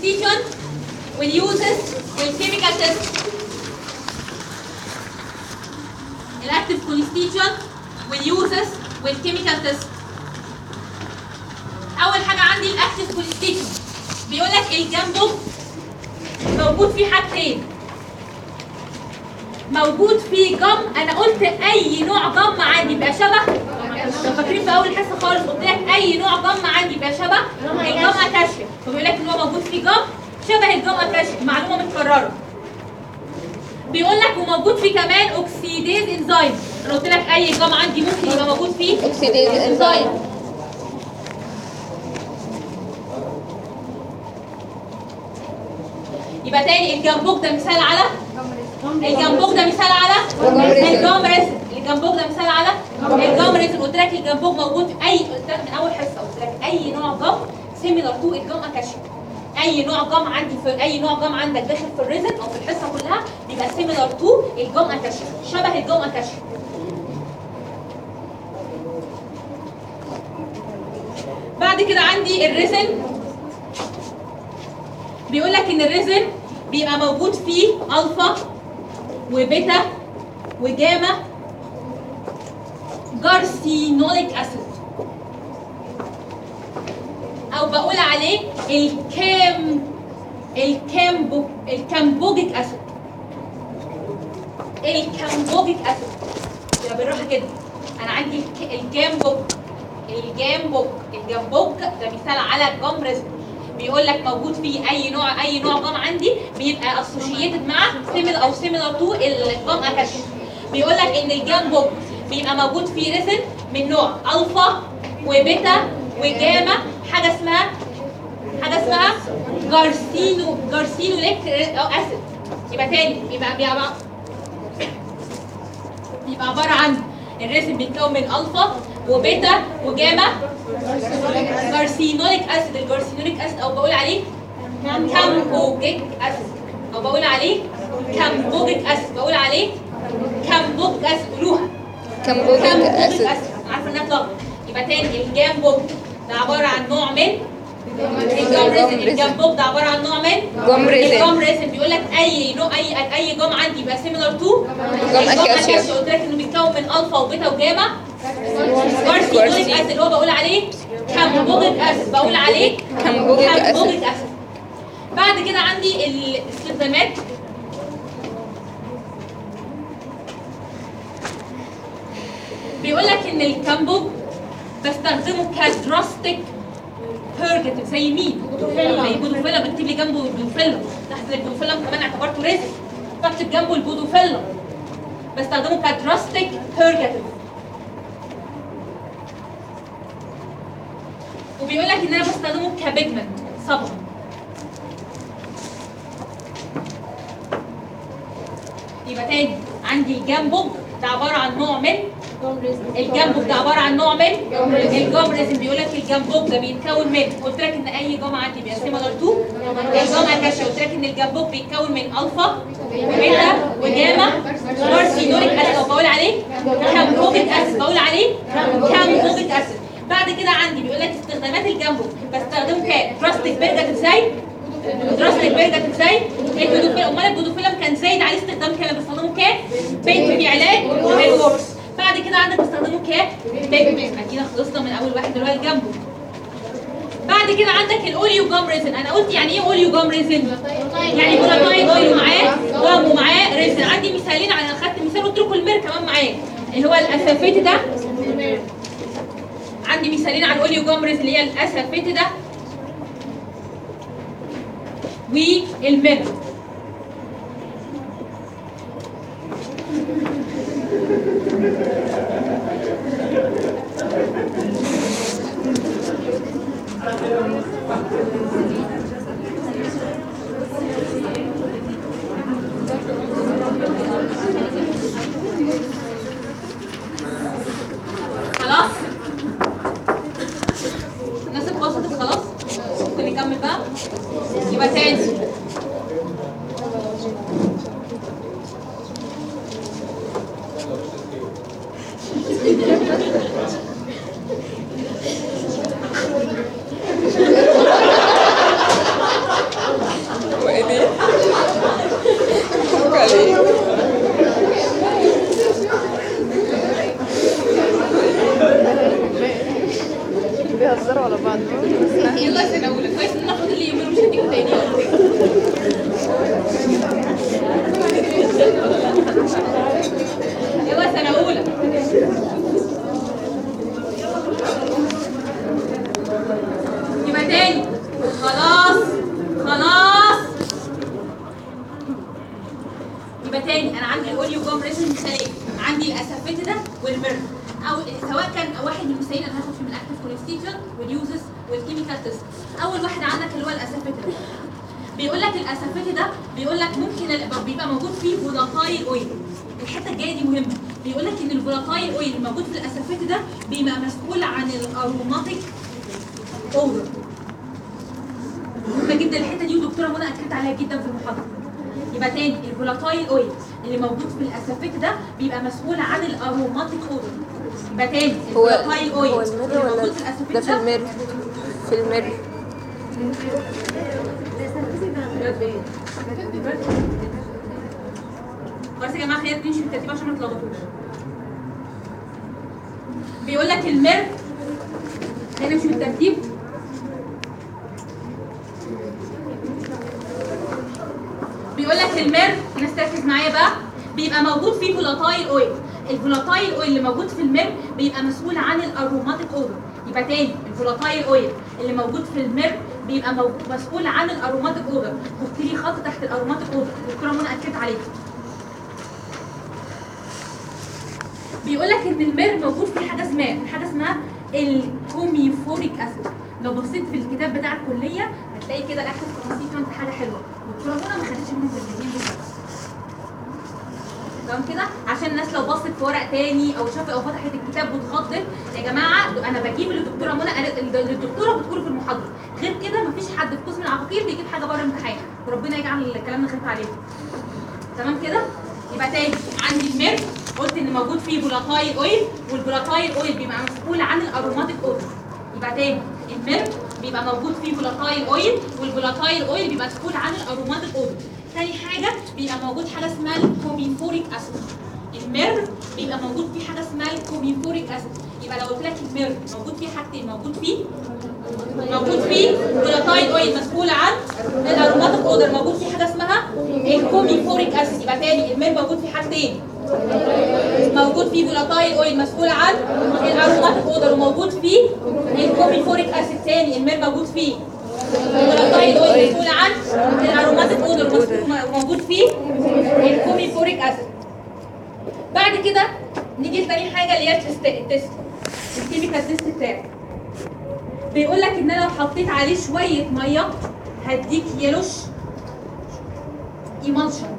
constituent والuses والchemical test الاكتف constituent والuses والchemical test اول حاجه عندي الاكتف constituent بيقول لك الجنبه موجود فيه حاجتين موجود فيه جم انا قلت اي نوع جم عندي يبقى شبه لو فاكرين في اول حصه خالص قلت لك اي نوع جم عندي يبقى شبه الجم اكاشيا فبيقول لك ان هو موجود فيه جم شبه الجم اكاشيا معلومه متكرره بيقول لك وموجود فيه كمان اوكسيديز انزيم انا قلت لك اي جم عندي ممكن يبقى موجود فيه اوكسيديز انزيم يبقى تاني الجنبوك ده مثال على الجنبوك ده مثال على الجمبريزن. الجمبريزن الجنبوك ده مثال على الجمبريزن قلت لك الجنبوك موجود في اي قلت لك من اول حصه قلت لك اي نوع جم سيميلر تو الجم اكاشيا اي نوع جم عندي في اي نوع جم عندك داخل في الريزن او في الحصه كلها بيبقى سيميلر تو الجم اكاشيا شبه الجم اكاشيا بعد كده عندي الريزن بيقول لك ان الريزن بيبقى موجود فيه الفا وبيتا وجاما جارسينوليك اسيد او بقول عليه الكام الكامبو الكامبوجيك اسيد الكامبوجيك اسيد يبقى بالراحه كده انا عندي الك- الجامبوك الجامبوك الجامبوك ده مثال على الجام ريزم بيقول لك موجود فيه اي نوع اي نوع جام عندي بيبقى اسوشيتد مع سيميلر او سيميلر تو الجام اكاشيا بيقول لك ان الجامبوك بيبقى موجود فيه ريزن من نوع الفا وبيتا وجاما حاجه اسمها حاجه اسمها جارسينو جارسينوليك او اسيد يبقى تاني يبقى بيبقى بيبقى عباره عن الريسم بيتكون من الفا وبيتا وجاما جارسينوليك اسيد الجارسينوليك اسيد او بقول عليه كامبوجيك اسيد او بقول عليه كامبوجيك اسيد بقول عليه كامبوجيك اسيد قولوها كامبوجيك كامبوجيك اسيد اسيد عارفه انها اتلخبط يبقى تاني الجامبوج ده عباره عن نوع من الجامريزن الجامبوج ده عباره عن نوع من جمريزن الجامريزن بيقول لك اي نوع اي اي جام عندي يبقى سيميلر تو جام أكاشيا. قلت لك انه بيتكون من الفا وبيتا وجاما جارسينوليك اسيد اللي هو بقول عليه كامبوجيك اسيد بقول عليه كامبوجيك اسيد كامبوجيك اسيد بعد كده عندي الاستخدامات بيقول لك ان الكامبوج بستخدمه كدراستيك بيرجيتيف زي مين؟ زي بودوفيلم اكتب لي جنبه البودوفيلم تحت البودوفيلم كمان اعتبرته ريزك بكتب جنبه البودوفيلم بستخدمه كدراستيك بيرجيتيف وبيقول لك ان انا بستخدمه كبيجمنت صبغه يبقى تاني عندي الجامبوج ده عباره عن نوع من الجامبوج ده عباره عن نوع من الجامريزم بيقول لك الجامبوج ده بيتكون من قلت لك ان اي جام عندي بيبقى سيميلر تو الجام اكاشيا قلت لك ان الجامبوج بيتكون من الفا وبيتا وجاما جارسينوليك اسيد بقول عليه كامبوجيك اسيد بقول عليه كامبوجيك اسيد بعد كده عندي بيقول لك استخدامات الجامبوج بستخدمه كدراستيك بيرجت ازاي دراستيك بيرجت ازاي البودوفيلم امال البودوفيلم كان زايد عليه استخدام كام بستخدمه ك بيت في علاج الورس بعد كده عندك بستخدمه ك بيجمنت ادينا خلصنا من اول واحد اللي هو الجامبو بعد كده عندك الاوليو جام ريزن انا قلت يعني ايه اوليو جام ريزن يعني فولاتايل اويل ومعاه جام ومعاه ريزن عندي مثالين انا اخدت مثال قلت لكم المير كمان معاه اللي هو الاسافيت ده عندي مثالين على الاوليو جام ريزن اللي هي الاسافيت ده والمير خلاص الناس اتبسطت خلاص ممكن نكمل بقى يبقى تاني بيهزروا على بعض يلا سنة أولى كويس إن أنا فاضل لي يومين ومش هديكوا تاني يلا سنة أولى يبقى تاني خلاص خلاص يبقى تاني انا عندي الاوليو جام ريزن مثالين عندي الاسافيتدا والميرف او سواء كان واحد من المثالين انا هاخد من الاكتف كونستيتيوشن واليوزز والكيميكال تيست اول واحد عندك اللي هو الاسافيتدا بيقول لك الاسافيتدا بيقول لك ممكن ال- بيبقى موجود فيه فولاتايل اويل الحته الجايه دي مهمه بيقول لك ان الفولاتايل اويل الموجود في الاسافيتدا بيبقى مسؤول عن الاروماتيك اودر مهمه جدا الحته دي ودكتوره منى اكدت عليها جدا في المحاضره يبقى تاني الفولاتايل اويل اللي موجود في الاسافيت ده بيبقى مسؤول عن الاروماتيك اودر يبقى تاني هو الفولاتايل اويل هو اللي المر ولا موجود في ده الاسافيت في المر في المر بس يا جماعه خلينا نمشي بالترتيب عشان ما تلخبطوش بيقول لك المر خلينا نمشي بالترتيب بيقول لك المر الناس تركز معايا بقى بيبقى موجود فيه فولاتايل اويل الفولاتايل اويل اللي موجود في المر بيبقى مسؤول عن الاروماتيك اودر يبقى تاني الفولاتايل اويل اللي موجود في المر بيبقى موجود مسؤول عن الاروماتيك اودر حط لي خط تحت الاروماتيك اودر الدكتوره منى اكدت عليه بيقول لك ان المير موجود فيه حاجه اسمها حاجه اسمها الكوميفوريك اسيد لو بصيت في الكتاب بتاع الكليه هتلاقي كده الاكتف كونستيتوينت حاجه حلوه والدكتوره منى ما خدتش منهم غير الاثنين دول بس. تمام كده عشان الناس لو بصت في ورق تاني او شافت او فتحت الكتاب واتخضت يا جماعه انا بجيب اللي الدكتوره منى قالت اللي الدكتوره بتقوله في المحاضره غير كده مفيش حد في قسم العقاقير بيجيب حاجه بره الامتحان وربنا يجعل كلامنا خفيف عليكم تمام كده يبقى تاني عندي الميرك قلت ان موجود فيه فولاتايل اويل والفولاتايل اويل بيبقى مسؤول عن الاروماتيك اودر يبقى تاني الميرك بيبقى موجود فيه فولاتايل اويل والفولاتايل اويل بيبقى مسؤول عن الاروماتيك اودر تاني حاجه بيبقى موجود حاجه اسمها الكوميفوريك اسيد المير بيبقى موجود فيه حاجه اسمها الكوميفوريك اسيد يبقى لو قلت لك المير موجود فيه حاجتين موجود فيه موجود فيه فولاتايل اويل مسؤول عن الاروماتيك اودر موجود فيه حاجه اسمها الكوميفوريك اسيد يبقى تاني المير موجود فيه حاجتين موجود فيه فولاتايل اويل مسؤول عن الاروماتيك اودر وموجود فيه الكوميفوريك اسيد تاني المير موجود فيه فولاتايل اويل مسؤول عن الاروماتيك اودر وموجود فيه الكوميفوريك اسيد بعد كده نيجي لتاني حاجه اللي هي التست التست الكيميكال تيست بتاعي بيقول لك ان انا لو حطيت عليه شويه ميه هديك يلوش ايمالشن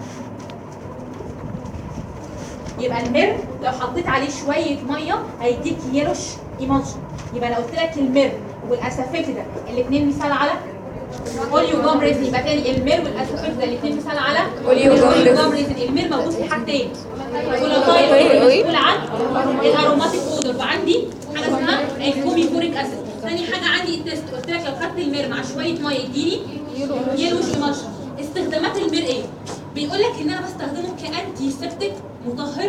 يبقى المير لو حطيت عليه شويه ميه هيديك يلوش ايمالشن يبقى انا قلت لك المير والاسافيتدا الاثنين مثال على اوليو جام ريزن يبقى تاني المير والاسافيتدا الاثنين مثال على أوليو جام جام ريزن المير موجود في حاجتين فولاتايل أوي، أوي. مسؤول عن الاروماتيك اودر فعندي حاجه اسمها الكوميفوريك اسيد ثاني حاجه عندي التست قلت لك لو خدت المير مع شويه ميه يديني يلوش ايمالشن استخدامات المير ايه بيقول لك ان انا بستخدمه كانتي سيبتيك مطهر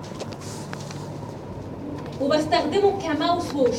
وبستخدمه كماوس ووش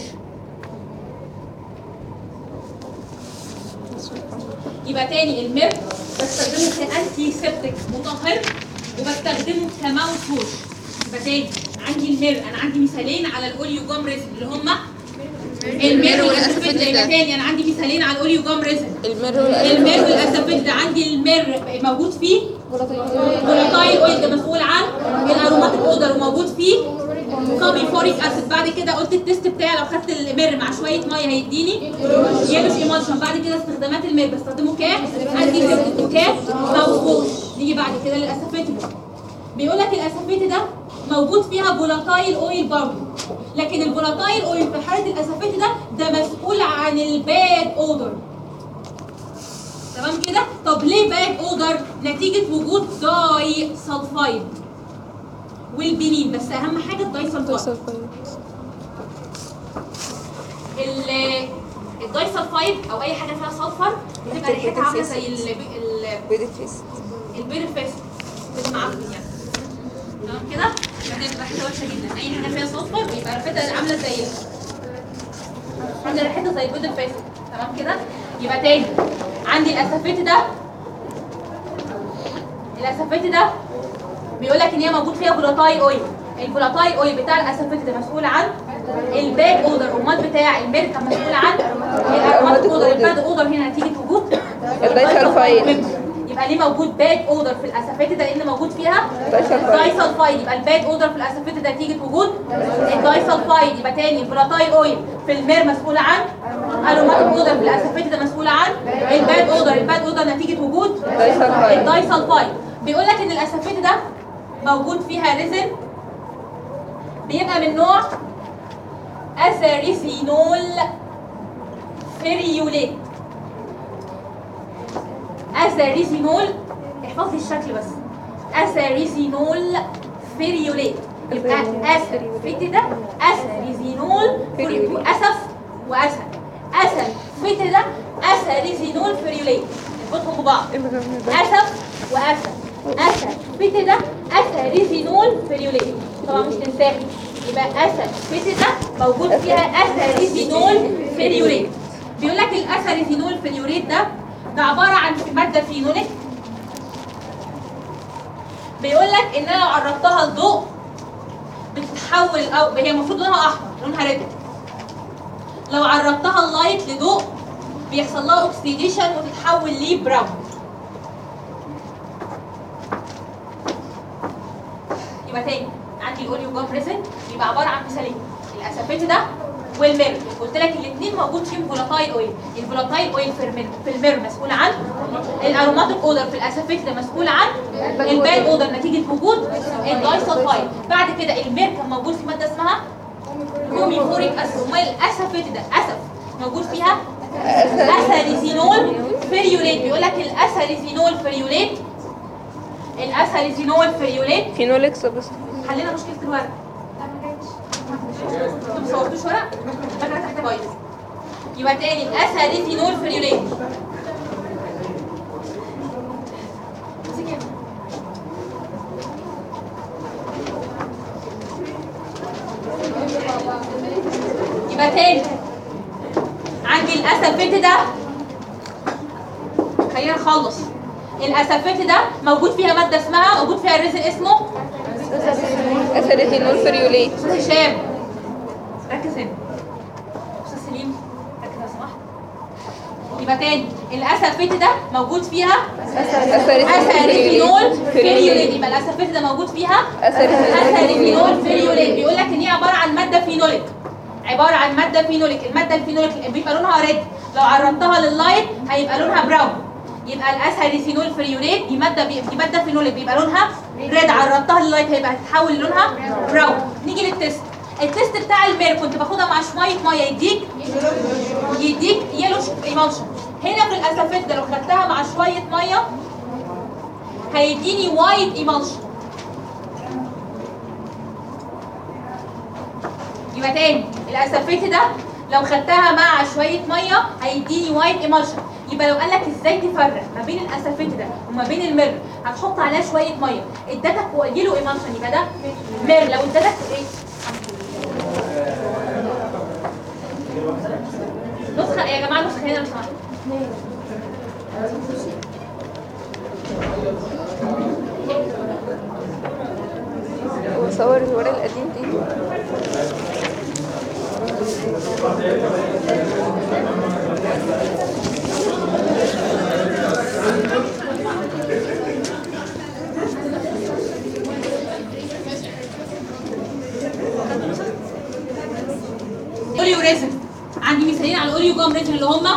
يبقى تاني المير بستخدمه كانتي سيبتيك مطهر وبستخدمه كماوس ووش يبقى تاني عندي المير انا عندي مثالين على الاوليو جام ريزن اللي هما المير والاسافيت يبقى تاني انا عندي مثالين على الاوليو جام ريزن المر المير والاسافيت ده عندي المير موجود فيه فولاتايل اويل ده مسؤول عن الاروماتيك اودر وموجود فيه كوميفوريك اسيد بعد كده قلت التيست بتاعي لو خدت المير مع شويه ميه هيديني يلوش ايمالشن بعد كده استخدامات المير بستخدمه ك انتي سيبتيك وك موسوش نيجي بعد كده للاسافيت بيقول لك الاسافيت ده موجود فيها فولاتايل اويل برضه لكن الفولاتايل اويل في حاله الاسافيت ده ده مسؤول عن الباد اودر تمام كده طب ليه باد اودر نتيجه وجود داي سلفايد والبنين بس اهم حاجه الداي سلفايد ال- الداي سلفايد او اي حاجه فيها سلفر بتبقى ريحتها عامله زي ال- ال- بيضة فيس البير فيست بتبقى معفن يعني تمام كده يبقى دي بتبقى ريحتها وحشه جدا اي حاجه فيها سلفر بيبقى ريحتها عامله زي عندي ريحته زي البيض الفاسد تمام كده يبقى تاني عندي الاسافيت ده الاسافيت ده بيقول لك ان هي موجود فيها فولاتايل اويل الفولاتايل اويل بتاع الاسافيت ده مسؤول عن الباك اودر امال بتاع الميرك كان مسؤول عن الاروماتيك اودر الباد اودر هنا نتيجه وجود الدايسلفايد. يبقى ليه موجود باد اودر في الاسافيت ده لان موجود فيها دايسلفايد. دايسلفايد يبقى الباد اودر في الاسافيت ده نتيجه وجود الدايسلفايد يبقى تاني الفولاتايل اويل في المير مسؤول عن اروماتيك اودر في الاسافيت ده مسؤول عن الباد اودر الباد اودر نتيجه وجود دايسلفايد. الدايسلفايد بيقول لك ان الاسافيت ده موجود فيها ريزن بيبقى من نوع اثاريسينول فيريوليت اثاريسينول احفظ لي الشكل بس اثاريسينول فيريوليت يبقى اسف ده اثاريسينول فيريوليت. اسف واسد اسد فت ده اثاريسينول فيريوليت اربطهم ببعض اسف واسد اسد فت ده اثاريسينول فيريوليت طبعا مش تنساه يبقى اسد فت ده موجود فيها اثاريسينول فيريوليت بيقول لك الاثاريسينول فيريوليت ده ده عباره عن ماده فينوليك بيقول لك ان انا لو عرضتها لضوء بتتحول او هي المفروض لونها احمر لونها ريد لو عرضتها اللايت لضوء بيحصل لها اوكسيديشن وتتحول لبراون يبقى تاني عندي الاوليو جام ريزن بيبقى عباره عن مثالين الاسافيت ده والمير قلت لك الاثنين موجود فيهم فولاتايل اويل الفولاتايل اويل في المير في المير مسؤول عن اروماتيك اودر في الاسافيت ده مسؤول عن الباد اودر نتيجه وجود الدايسلفايد بعد كده المير كان موجود في ماده اسمها كوميفوريك اسيد امال الاسافيت ده اسف موجود فيها اساليزينول فيريوليت بيقول لك الاساليزينول فيريوليت الاساليزينول فيريوليت فينوليك سبستانس حلينا مشكله الورق انتوا ما صورتوش ورق فاكره تحت بايظ يبقى تاني الاساليزينول فيريوليت امسكي هنا. يبقى تاني عندي الاسفلت ده خلينا نخلص الاسفلت ده موجود فيها ماده اسمها موجود فيها الريزن اسمه اثريتينول فريوليت استاذ هشام ركز هنا استاذ سليم ركز لو سمحت يبقى تاني الاسفلت ده موجود فيها اساريفينول فيريوليت يبقى الاسفلت ده موجود فيها اساريفينول فيريوليت بيقول لك ان هي عباره عن ماده فينوليك عباره عن ماده فينوليك الماده الفينوليك بيبقى لونها ريد لو عرضتها لللايت هيبقى لونها براون يبقى الاسهريسينول فريوليت دي ماده بي... دي ماده فينوليك بيبقى لونها ريد عرضتها لللايت هيبقى هتتحول لونها براون نيجي للتست التست بتاع المير كنت باخدها مع شويه ميه يديك يديك يلوش ايمالشن هنا في الاسافيت ده لو خدتها مع شويه ميه هيديني وايت ايمالشن يبقى تاني الاسافيت ده لو خدتها مع شويه ميه هيديني وايت ايمالشن يبقى لو قال لك ازاي تفرق ما بين الاسافيت ده وما بين المير هتحط عليها شويه ميه ادتك ويجيله ايمالشن يبقى ده مير لو ادتك ايه نسخه يا جماعه نسخه هنا لو سمحتوا وصور الورق القديم دي اوليو ريزن عندي مثالين على الاوليو جام ريزن اللي هم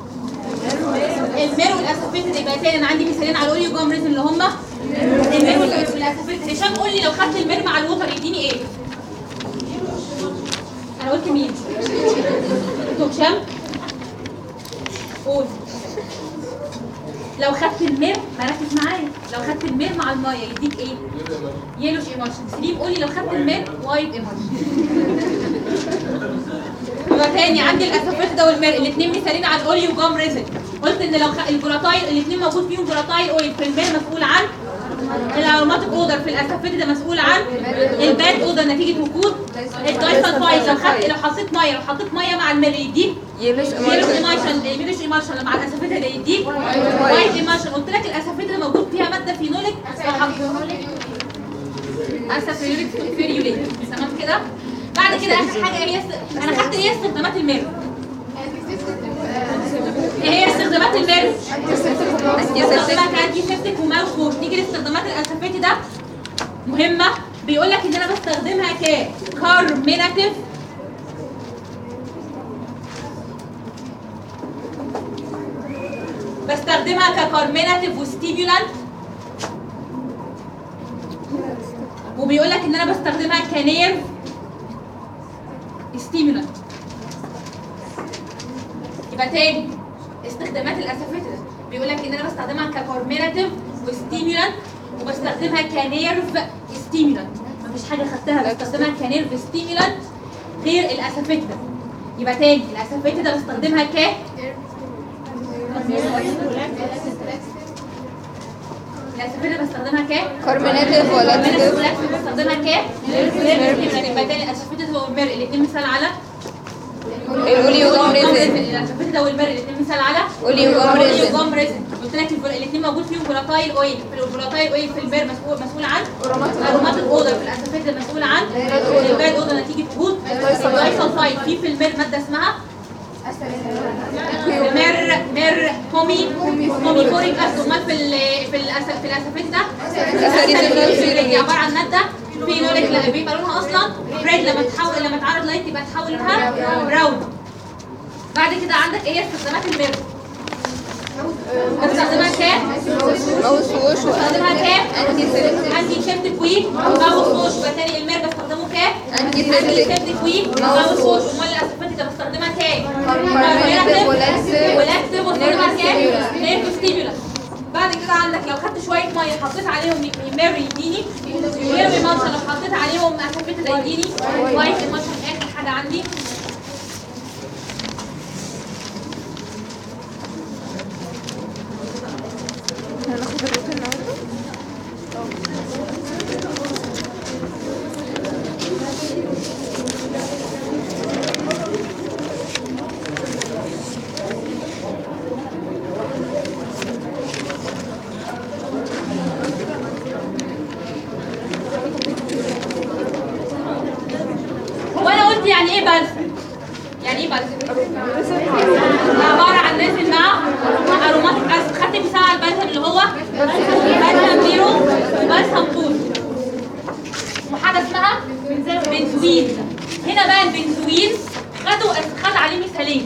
المير والاسافيت يبقى تاني انا عندي مثالين على الاوليو جام ريزن اللي هم المير والاسافيت هشام قول لي لو خدت المير مع الوتر يديني ايه؟ انا قلت مين؟ قلت هشام قول لو خدت المير ركز معايا لو خدت المير مع الميه يديك ايه؟ يلوش ايموشن سليم قولي لو خدت المير وايت ايموشن يبقى تاني عندي الاسافيت ده والمير الاثنين مثالين على الاوليو جام ريزن قلت ان لو خ... الفولاتايل الاثنين موجود فيهم فولاتايل اويل في المير مسؤول عن الاروماتيك اودر في الاسافيت ده مسؤول عن الباد اودر نتيجه وجود الدايسلفايد لو خدت لو حطيت ميه لو حطيت ميه مع الميل يديك يلوش يلوش ايمالشن يلوش ايمالشن مع الاسافيت ده يديك وايت ايمالشن قلت لك الاسافيت ده موجود فيها ماده فينوليك اسافيوليك فيريوليك تمام كده بعد كده اخر حاجه هي است- انا خدت ايه استخدامات الميرو ايه هي استخدامات الميرو استخدامات انتي سيبتك وماوس ووش نيجي لاستخدامات الاسافيتي ده مهمه بيقول لك ان انا بستخدمها ككارميناتيف بستخدمها ككارميناتيف وستيبيولانت وبيقول لك ان انا بستخدمها كنيرف ستيمولانت يبقى تاني استخدامات الاسافيتس بيقول لك ان انا بستخدمها ككورميناتيف وستيمولانت وبستخدمها كنيرف ستيمولانت مفيش حاجه خدتها بستخدمها كنيرف ستيمولانت غير الاسافيتس يبقى تاني الاسافيتس بستخدمها ك الاسافيتس بستخدمها ك كارميناتيف ولا من تيف السلاكس بستخدمها ك يبقى تاني الاسافيتس هو المر الاثنين مثال على الاوليوجام ريزن الاسافيتس ده والمر الاثنين مثال على اوليوجام ريزن الاوليوجام ريزن قلت لك الاثنين موجود فيهم فولاتايل اويل في الفولاتايل اويل في البير مسؤول مسؤول عن ارومات الاودر في الاسافيت ده مسؤول عن الباد اوردر نتيجه وجود الدايسلفايد في في المير ماده اسمها مير مير هومي هومي فوريك اسيد امال في ال في الأس- في الاسافيت ده أساريسينول دي عباره عن ماده فينوليك لا بيبقى لونها اصلا ريد لما تحول لما تعرض لايت يبقى تحول لونها براون بعد كده عندك ايه استخدامات المير بستخدمها كام؟ ماوس ووش بستخدمها كام؟ انتي سيبتك انتي سيبتك وي ماوس ووش يبقى تاني المير بستخدمه كام؟ انتي انتي سيبتك سيبتك وي ماوس ووش امال الاسفلت ده بستخدمها كام؟ كارميناتيف ولاكسيف ولاكسيف بستخدمها كام؟ ستيمولانت. نيرف ستيمولانت بعد كده عندك لو خدت شويه ميه حطيت عليهم مير يديني مير مانشا لو حطيت عليهم اسفلت ده يديني وايت مانشا اخر حاجه عندي هناخد الروت النهارده هو انا قلت يعني ايه بلسم؟ يعني ايه بلسم؟ عبارة عن ريزن مع اروماتيك اسيد خدت مثال على البلسم اللي هو بلسم زيرو وبلسم طول وحاجة اسمها بنزوين هنا بقى البنزوين خدوا خد عليه مثالين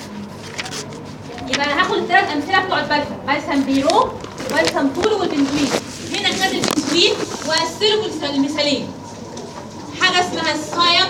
يبقى انا هاخد الثلاث امثله بتوع البلسم بلسم بيرو وبلسم طول والبنزوين هنا خد البنزوين وقسله لمثالين حاجه اسمها الصايم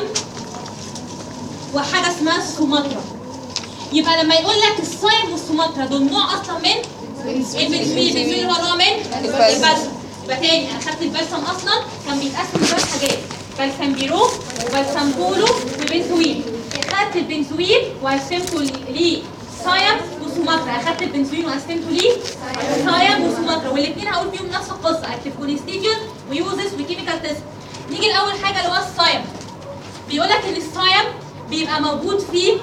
وحاجه اسمها السوماترا يبقى لما يقول لك الصايم والسوماترا دول نوع اصلا من البنزوين البنزوين هو نوع من البلسم. البلسم يبقى تاني انا خدت البلسم اصلا كان بيتقسم لثلاث حاجات بلسم بيرو وبلسم بولو وبنزوين خدت البنزوين وقسمته ليه صايم وسوماترا اخدت البنزوين وقسمته ليه صايم وسوماترا والاثنين هقول فيهم نفس القصه اكتب كونستيتيوت ويوزز وكيميكال تيست نيجي لاول حاجه اللي هو الصايم بيقول لك ان الصايم بيبقى موجود فيه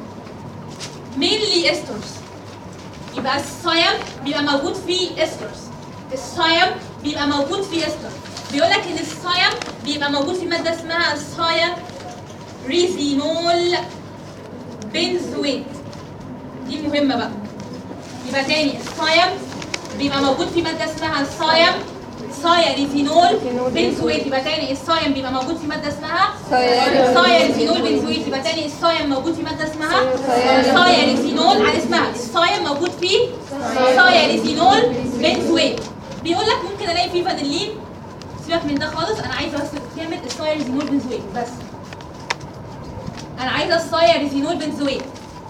mainly esters يبقى الصايم بيبقى موجود فيه استرز الصايم بيبقى موجود فيه استر بيقول لك ان الصايم بيبقى موجود في ماده اسمها الصايم ريزينول بنزويت دي مهمه بقى يبقى تاني الصايم بيبقى موجود في ماده اسمها الصايم صايا ريزينول بنزويت يبقى تاني الصايم بيبقى موجود في ماده اسمها صايا- صايا ريزينول بنزويت يبقى تاني الصايم موجود في ماده اسمها صايا- صايا ريزينول على اسمها الصايم موجود فيه صايا ريزينول بنزويت بيقول لك ممكن الاقي فيه فانيلين سيبك من ده خالص انا عايزه بس تعمل الصايا ريزينول بنزويت بس انا عايزه الصايا ريزينول بنزويت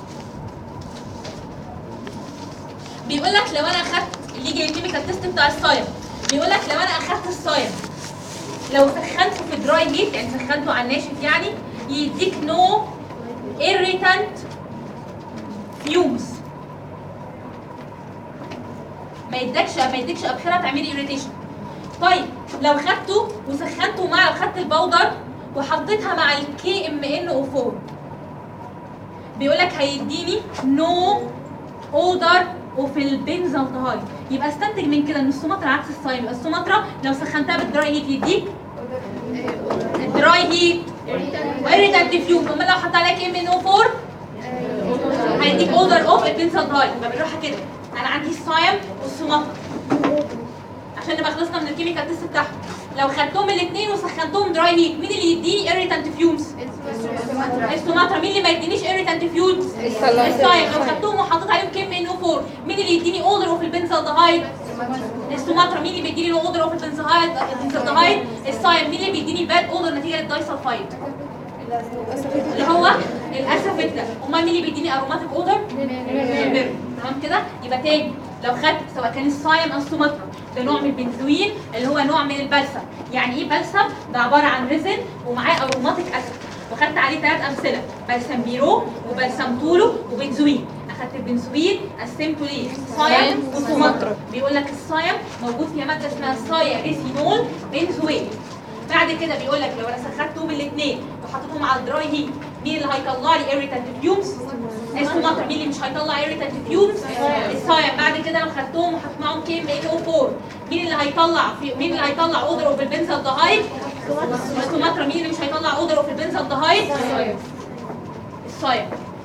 بيقول لك لو انا اخدت اللي يجي الكيميكال تيست بتاع الصايم بيقول لك لو انا اخدت الصايم لو سخنته في دراي هيت يعني سخنته على الناشف يعني يديك نو irritant fumes ما يدكش ما يديكش ابخره تعملي irritation طيب لو خدته وسخنته مع لو خدت البودر وحطيتها مع الكي ام ان او 4 بيقول لك هيديني نو اودر وفي البنزالدهايد يبقى استنتج من كده ان السوماترا عكس الصايم يبقى السوماترا لو سخنتها بالدراي هيت يديك الدراي هيت واريتانت فيوم امال لو حط عليك ام ان او 4 هيديك اوردر اوف البنزالدهايد يبقى بالراحه كده انا عندي الصايم والسوماترا عشان نبقى خلصنا من الكيميكال تيست بتاعهم لو خدتهم الاثنين وسخنتهم دراي هيت مين اللي يديني اريتانت فيومز السوماترا مين اللي ما يدينيش اريتانت فيومز الصايم لو خدتهم وحطيت عليهم كم ان او 4 مين اللي يديني اوردر اوف البنزالدهايد السوماترا مين اللي بيديني الاوردر اوف البنزالدهايد البنزالدهايد الصايم مين اللي بيديني باد اوردر نتيجه للدايسلفايد اللي هو الاسافيتا امال مين اللي بيديني اروماتيك اوردر الميرو تمام كده يبقى تاني لو خدت سواء كان الصايم او السوماترا ده نوع من البنزوين اللي هو نوع من البلسم يعني ايه بلسم ده عباره عن ريزن ومعاه اروماتيك اسيد وخدت عليه ثلاث امثله بلسم بيرو وبلسم طولو وبنزوين اخدت البنزوين قسمته ليه صايم وسوماترا بيقول لك الصايم موجود فيها ماده اسمها صايا ريسينول بنزوين بعد كده بيقول لك لو انا سخنتهم الاثنين وحطيتهم على الدراي هيت مين اللي هيطلع لي irritant فيومز السوماترا مين اللي مش هيطلع irritant فيومز الصايم بعد كده لو خدتهم وحطيت معاهم كيم ان او 4 مين اللي هيطلع في مين اللي هيطلع اودر اوف البنزالدهايد السوماترا مين اللي مش هيطلع اودر اوف البنزالدهايد الصايم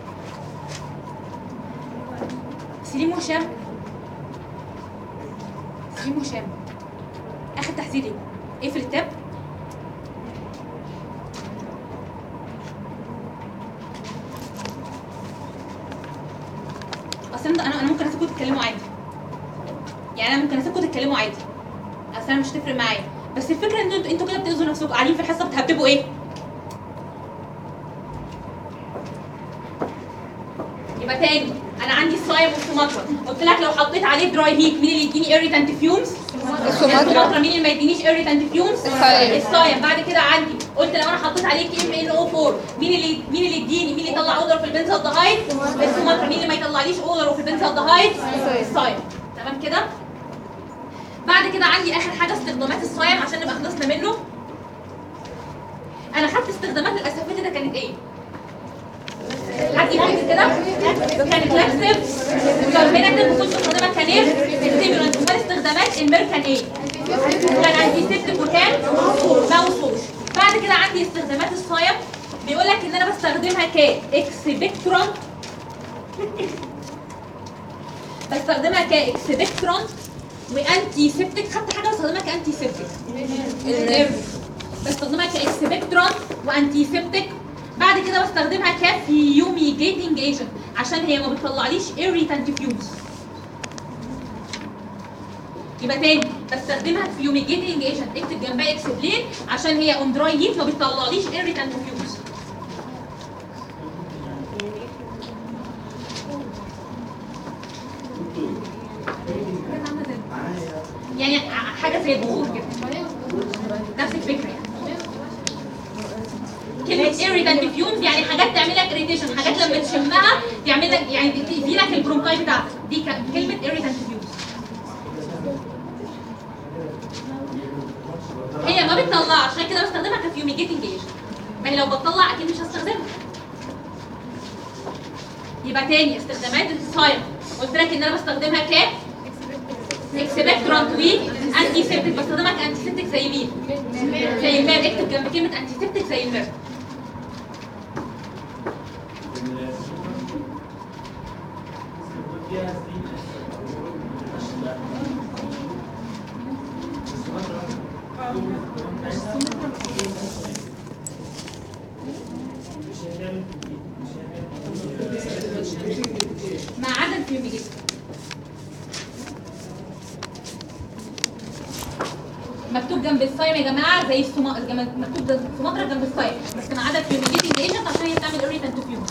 سليم وهشام سليم وهشام اخر تحذير ايه؟ اقفل التاب اصل انا انا ممكن اسيبكم تتكلموا عادي يعني انا ممكن اسيبكم تتكلموا عادي اصل انا مش هتفرق معايا بس الفكره ان انتوا انتوا كده بتاذوا نفسكم قاعدين في الحصه بتهببوا ايه يبقى تاني انا عندي الصايم والسوماترا قلت لك لو حطيت عليه دراي هيت مين اللي يديني irritant فيومز السوماترا مين اللي ما يدينيش irritant فيومز الصايم. الصايم بعد كده عندي قلت لو انا حطيت عليه كي ام ان او 4 مين اللي مين اللي يديني مين اللي يطلع اودر في البنزالدهايد السوماترا مين اللي ما يطلعليش اودر في البنزالدهايد الصايم تمام كده بعد كده عندي اخر حاجه استخدامات الصايم عشان نبقى خلصنا منه انا خدت استخدامات الاسافيت ده كانت ايه حد يفتكر كده كانت لاكسيف كاربيناتيف وكنت بستخدمها كنير ستيمولانت امال استخدامات المير كان ايه؟ كان انتي سيبتيك وكان ماوس ووش بعد كده عندي استخدامات الصايم بيقول لك ان انا بستخدمها كاكسبكترون بستخدمها كاكسبكترون وانتي سيبتيك خدت حاجه بستخدمها كانتي سيبتيك النيرف بستخدمها كاكسبكترون وانتي سيبتيك بعد كده بستخدمها كفيوميجيتنج ايجنت عشان هي ما بتطلعليش irritant فيومز يبقى تاني بستخدمها فيوميجيتنج ايجنت اكتب جنبها اكسبلين عشان هي اون دراي هيت ما بتطلعليش irritant فيومز يعني ع- حاجه زي البخور كده نفس الفكره يعني كلمة irritant fumes يعني حاجات تعمل لك irritation حاجات لما تشمها تعمل لك يعني تقفل لك البرونكاي بتاعتك دي ك- كلمة irritant fumes هي ما بتطلعش عشان كده بستخدمها كفيوميجيتنج ايجنت ما هي لو بتطلع اكيد مش هستخدمها يبقى تاني استخدامات الصايم قلت لك ان انا بستخدمها ك اكسبكترانت وي انتي سيبتك بستخدمها كانتي سيبتك زي مين؟ زي المير اكتب جنب كلمة انتي سيبتك زي المير ما عدا الفيوميجيشن مكتوب جنب الصايم يا جماعه زي السما جنب- مكتوب ده سوماترا جنب الصايم بس ما عدا الفيوميجيتنج ايجنت عشان هي بتعمل اوريتنت فيوم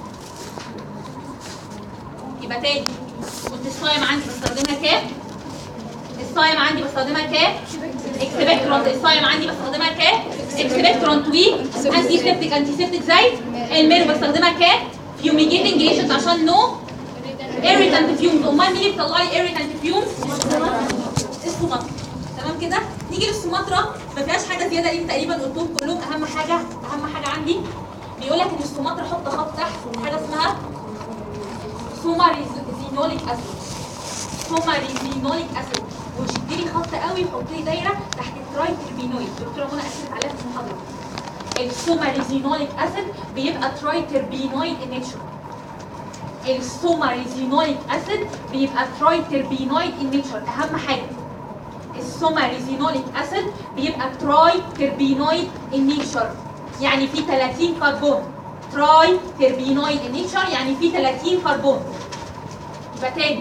يبقى تاني قلت الصايم عندي بستخدمها ك الصايم عندي بستخدمها ك اكسبكترونت الصايم عندي بستخدمها ك اكسبكترونت وي انتي سيبتك انتي سيبتك زي المير بستخدمها ك فيوميجيتنج ايجنت عشان نو irritant fumes امال مين اللي بيطلع لي irritant fumes السوماترا تمام تمام كده نيجي للسوماترا ما فيهاش حاجه زياده دي تقريبا قلتهم كلهم اهم حاجه اهم حاجه عندي بيقول لك ان السوماترا حط خط تحت حاجه اسمها سوماريزينوليك اسيد سوماريزينوليك اسيد وشد لي خط قوي وحط لي دايره تحت الترايتربينويد دكتوره منى اكدت عليها في المحاضره السوماريزينوليك اسيد بيبقى ترايتربينويد ان نيتشر السوماريزينوليك اسيد بيبقى ترايتربينويد ان نيتشر اهم حاجه السوماريزينوليك اسيد بيبقى تراي تربينويد ان نيتشر يعني في 30 كربون تراي تربينويد ان نيتشر يعني في 30 كربون يبقى تاني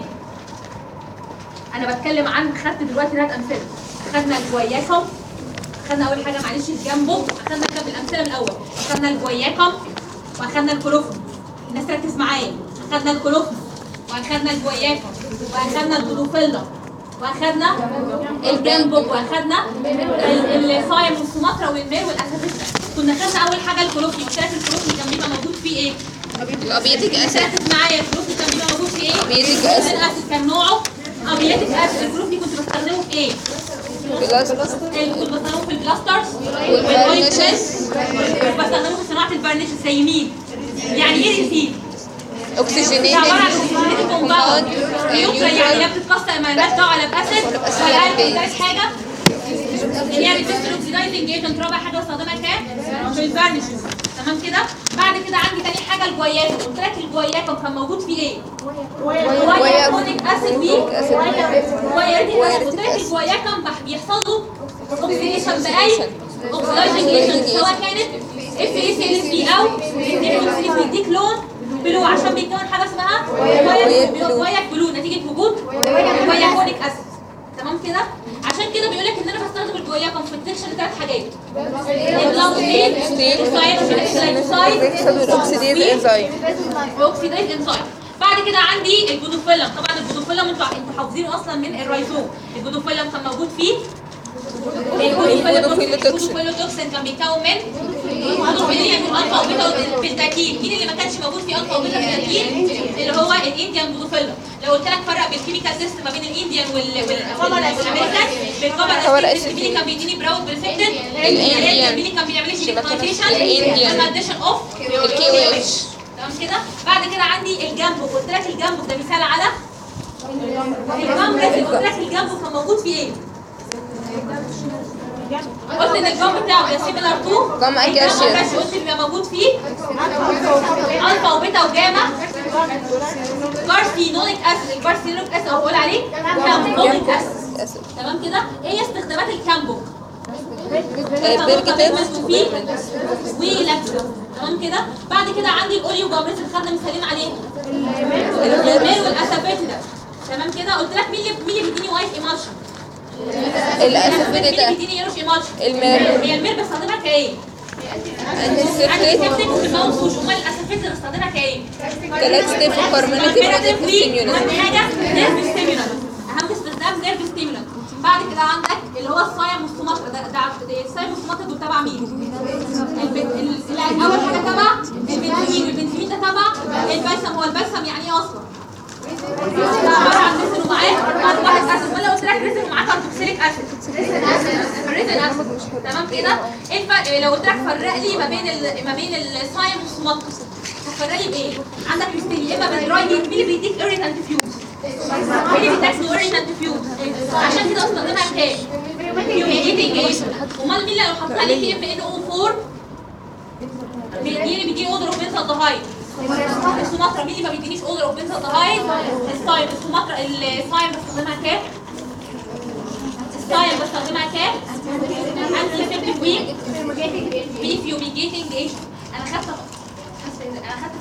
انا بتكلم عن خدت دلوقتي ثلاث امثله خدنا الجوياكم خدنا اول حاجه معلش الجامبو اخدنا كام الامثله من الاول اخدنا الجوياكم واخدنا الكلوفن الناس تركز معايا اخدنا الكلوفن واخدنا الجوياكم واخدنا الجلوفيلا واخدنا الجامبوك واخدنا ال- الصايم والسوماترا والمير والاسافيستا كنا خدنا اول حاجه الكلوفني قلت لك الكلوفني كان بيبقى موجود فيه ايه؟ الابيتيك اسيد ركز معايا الكلوفني كان بيبقى موجود فيه ايه؟ أبياتيك الكلوفني أسيد. الاسيد كان نوعه ابياتيك اسيد الكلوفني كنت بستخدمه في ايه؟ بلاس كنت بستخدمه في البلاسترز والفارنيشز كنت بستخدمه في صناعه الفارنيش زي مين؟ يعني ايه ريسين؟ اوكسجينيتد ده عباره عن اوكسجينيتد كومباوند نيوترال يعني لا بتتكسر ما لهاش دعوه لا باسيد ولا بتدرس حاجه اللي هي بتست الاكسيدايزنج ايجنت رابع حاجه بستخدمها كام؟ في الفارنيشز تمام كده؟ بعد كده عندي تاني حاجه الجوياكم قلت لك الجوياكم كان موجود فيه ايه؟ جوياكونيك اسيد فيه جوياكونيك اسيد قلت لك الجوياكم بح- بيحصل له اوكسيديشن باي اوكسيدايزنج ايجنت سواء كانت اف اي سي اس بي او دي بيديك لون بلو عشان بيتكون حاجه اسمها جوياك بلو نتيجه وجود جوياكونيك اسيد تمام كده عشان كده بيقول لك ان انا بستخدم الجوياكم في الديكشن ثلاث حاجات اللاوستين بيحصل الاكسيديز انزيم اوكسيدايز انزيم بعد كده عندي الجلوفيلم طبعا الجلوفيلم انتوا انتوا حافظينه اصلا من الرايزوم الجلوفيلم كان موجود فيه الجلوفيلوتوكسين كان بيتكون من جلوفيليا من الفا وبيتا بنتاكين مين اللي ما كانش موجود فيه الفا وبيتا بنتاكين اللي هو الانديان جلوفيلم لو قلت لك فرق بالكيميكال تيست ما بين الانديان وال والامريكان بالكبر اسيد مين اللي كان بيديني براود بريسبتد الإنديان. مين اللي كان بيعمل لي شيكاتيشن الإنديان. اديشن اوف الكي او اتش تمام كده بعد كده عندي الجامبو قلت لك الجامبو ده مثال على الجامبو قلت لك الجامبو كان موجود فيه ايه قلت ان الجامب بتاعه ده سيميلار تو جاما أكاشيوس. قلت بيبقى موجود فيه الفا وبيتا وجاما بارسينوليك اسيد البارسينوليك اسيد أو بقول عليه كامبونيك اسيد اسيد تمام كده ايه استخدامات الكامبو بيرجيتيف ولاكتو تمام كده بعد كده عندي الاوليو جامريز اللي خدنا مثالين عليه المير والاسابيتدا تمام كده قلت لك مين اللي مين اللي بيديني وايت ايمالشن الاسيد مين ده اللي بيديني يلوش ايمالشن المير. هي المير بستخدمها كايه انتي عندي سيبتيك سيبتك في الموسوش امال الاسابيتدا بستخدمها كايه ثلاث ستيب كاربوناتيف بروتين ستيميولانت اهم حاجه نيرف ستيمولانت اهم استخدام نيرف ستيمولانت بعد كده عندك اللي هو الصايم والسوماترا ده ده ده الصايم والسوماترا دول تبع مين؟ البن- ال- ال- اول حاجه تبع البنزين البنزين ده تبع البلسم هو البلسم يعني ايه اصلا؟ ده عباره عن ريزن ومعاه كاربونيك اسيد ولا قلت لك ريزن ومعاه كاربوكسيليك اسيد ريزن اسيد تمام كده ايه الفرق لو قلت لك فرق لي ما بين ال- ما بين الصايم والسوماترا هتفرق لي بايه؟ عندك مستني يا اما بالدراي هيت مين اللي بيديك ايريتانت فيوز؟ مين اللي بيديك ايريتانت فيوز؟ عشان كده استخدمها كام؟ فيوميجيتنج ايجنت امال مين اللي لو حطيت عليه كي ام ان او 4 بيديني بيديني اوردر اوف بنزالدهايد السوماترا مين اللي ما بيدينيش اوردر اوف بنزالدهايد السايم السوماترا السايم بستخدمها كام السايم بستخدمها كام انتي سيبتيك ويك في فيوميجيتنج ايجنت انا خدت انا خدت